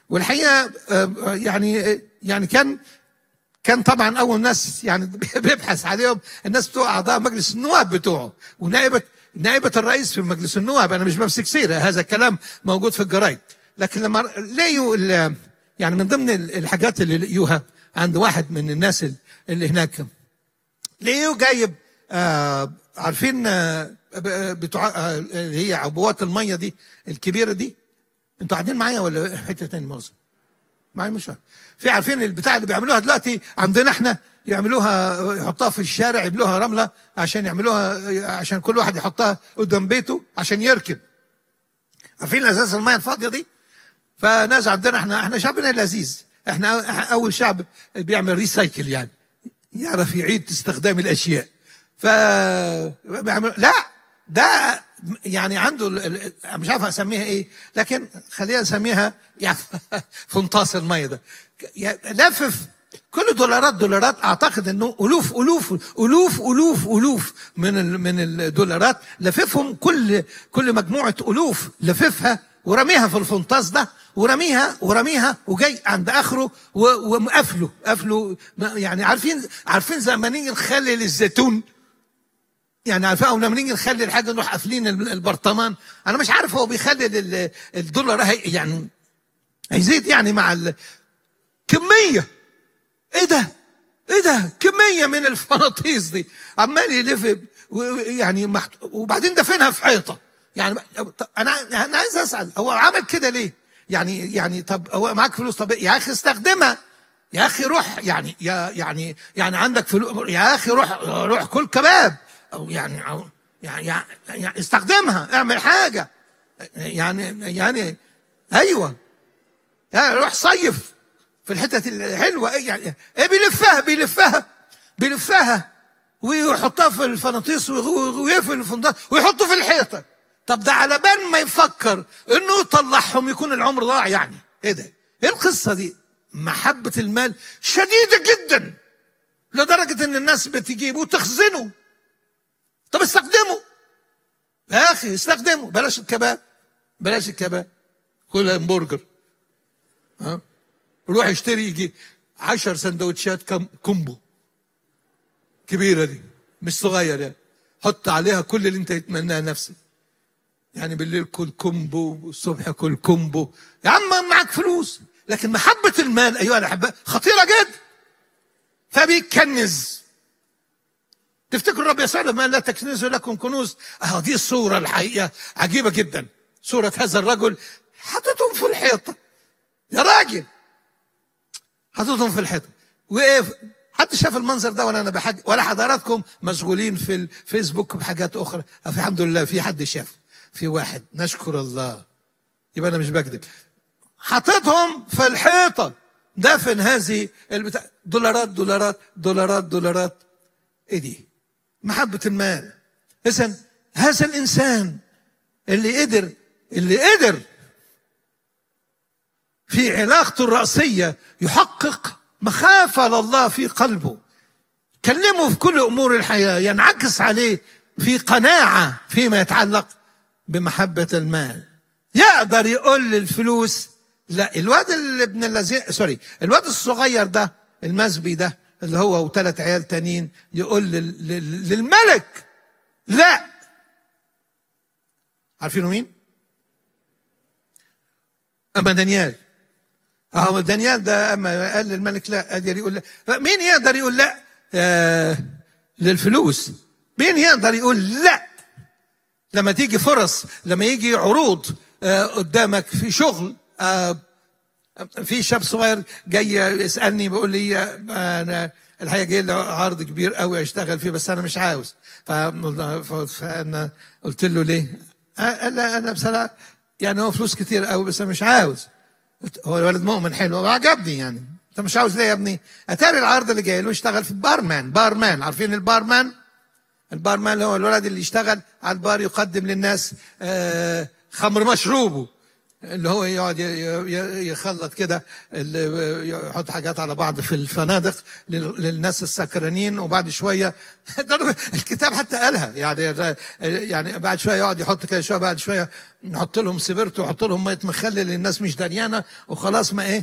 والحقيقه آه، يعني يعني كان كان طبعا اول ناس يعني بيبحث عليهم الناس بتوع اعضاء مجلس النواب بتوعه ونائبه نائبه الرئيس في مجلس النواب انا مش بمسك سيره هذا الكلام موجود في الجرايد لكن لما لقيوا ال- يعني من ضمن الحاجات اللي لقيوها عند واحد من الناس اللي هناك لقيوا جايب آه عارفين آه ب- بتوع آه اللي هي عبوات الميه دي الكبيره دي انتوا قاعدين معايا ولا حته تاني مؤاخذه معايا مش عارف. في عارفين البتاع اللي بيعملوها دلوقتي عندنا احنا يعملوها يحطوها في الشارع يبلوها رمله عشان يعملوها عشان كل واحد يحطها قدام بيته عشان يركب عارفين اساس الميه الفاضيه دي فناس عندنا احنا احنا شعبنا لذيذ احنا أ- اول شعب بيعمل ريسايكل يعني يعرف يعيد استخدام الاشياء ف بيعمل- لا ده يعني عنده ال- ال- مش عارف اسميها ايه لكن خلينا نسميها يعني فنطاس الميه ده يعني لفف كل دولارات دولارات اعتقد انه الوف الوف الوف الوف الوف من ال- من الدولارات لففهم كل كل مجموعه الوف لففها ورميها في الفنطاس ده ورميها ورميها وجاي عند اخره و- ومقفله قفله يعني عارفين عارفين زي ما نيجي نخلل الزيتون يعني عارفين او لما نيجي نخلي الحاجه نروح قافلين الب- البرطمان انا مش عارف هو بيخلي ال- الدولار هي يعني هيزيد يعني مع ال- كميه ايه ده ايه ده كميه من الفراطيس دي عمال يلف و- و- يعني محت... وبعدين دفنها في حيطه يعني طب انا انا عايز اسال هو عمل كده ليه يعني يعني طب هو معاك فلوس طب يا اخي استخدمها يا اخي روح يعني يا يعني يعني عندك فلوس يا اخي روح روح كل كباب او يعني أو يعني, يعني استخدمها اعمل حاجه يعني يعني ايوه يعني روح صيف في الحتت الحلوه إيه يعني ايه بيلفها بيلفها بيلفها ويحطها في الفناطيس ويغ- ويقفل الفنطاس ويحطه في الحيطه طب ده على بال ما يفكر انه يطلعهم يكون العمر ضاع يعني ايه ده ايه القصه دي محبه المال شديده جدا لدرجه ان الناس بتجيبه وتخزنه طب استخدمه يا اخي استخدمه بلاش الكباب بلاش الكباب كل همبرجر ها روح اشتري يجي عشر سندوتشات كم كومبو كبيرة دي مش صغير يعني حط عليها كل اللي انت تتمناه نفسك يعني بالليل كل كومبو والصبح كل كومبو يا عم معك فلوس لكن محبة المال أيها الأحباء خطيرة جدا فبيكنز تفتكروا الرب يسوع لما قال لا تكنزوا لكم كنوز اه دي الصورة الحقيقة عجيبة جدا صورة هذا الرجل حطتهم في الحيطة يا راجل حطيتهم في الحيطه وايه حد شاف المنظر ده ولا انا بحاجة ولا حضراتكم مشغولين في الفيسبوك بحاجات اخرى في الحمد لله في حد شاف في واحد نشكر الله يبقى انا مش بكذب حطيتهم في الحيطه دفن هذه البتاع دولارات دولارات دولارات دولارات ايه دي محبه المال اذا هذا الانسان اللي قدر اللي قدر في علاقته الرأسية يحقق مخافة لله في قلبه كلمه في كل أمور الحياة ينعكس عليه في قناعة فيما يتعلق بمحبة المال يقدر يقول للفلوس لا الواد اللي ابن الذين سوري الواد الصغير ده المزبي ده اللي هو وثلاث عيال تانيين يقول لل... لل... للملك لا عارفينه مين؟ أما دانيال اهو دانيال ده اما قال للملك لا قادر يقول لا مين يقدر يقول لا آه للفلوس مين يقدر يقول لا لما تيجي فرص لما يجي عروض آه قدامك في شغل آه في شاب صغير جاي يسالني بيقول لي آه، انا الحقيقه جاي لي عرض كبير قوي اشتغل فيه بس انا مش عاوز ف- فانا قلت له ليه؟ آه، قال لا انا بصراحه يعني هو فلوس كتير قوي بس انا مش عاوز هو الولد مؤمن حلو وعجبني يعني انت مش عاوز ليه يا ابني؟ اتاري العرض اللي جاي له يشتغل في بارمان بارمان عارفين البارمان؟ البارمان اللي هو الولد اللي يشتغل على البار يقدم للناس آه، خمر مشروبه اللي هو يقعد ي- ي- يخلط كده ال- يحط حاجات على بعض في الفنادق لل- للناس السكرانين وبعد شويه ده الكتاب حتى قالها يعني يعني بعد شويه يقعد يحط كده شويه بعد شويه نحط لهم سبرت ويحط لهم ميه مخلل للناس مش دريانه وخلاص ما ايه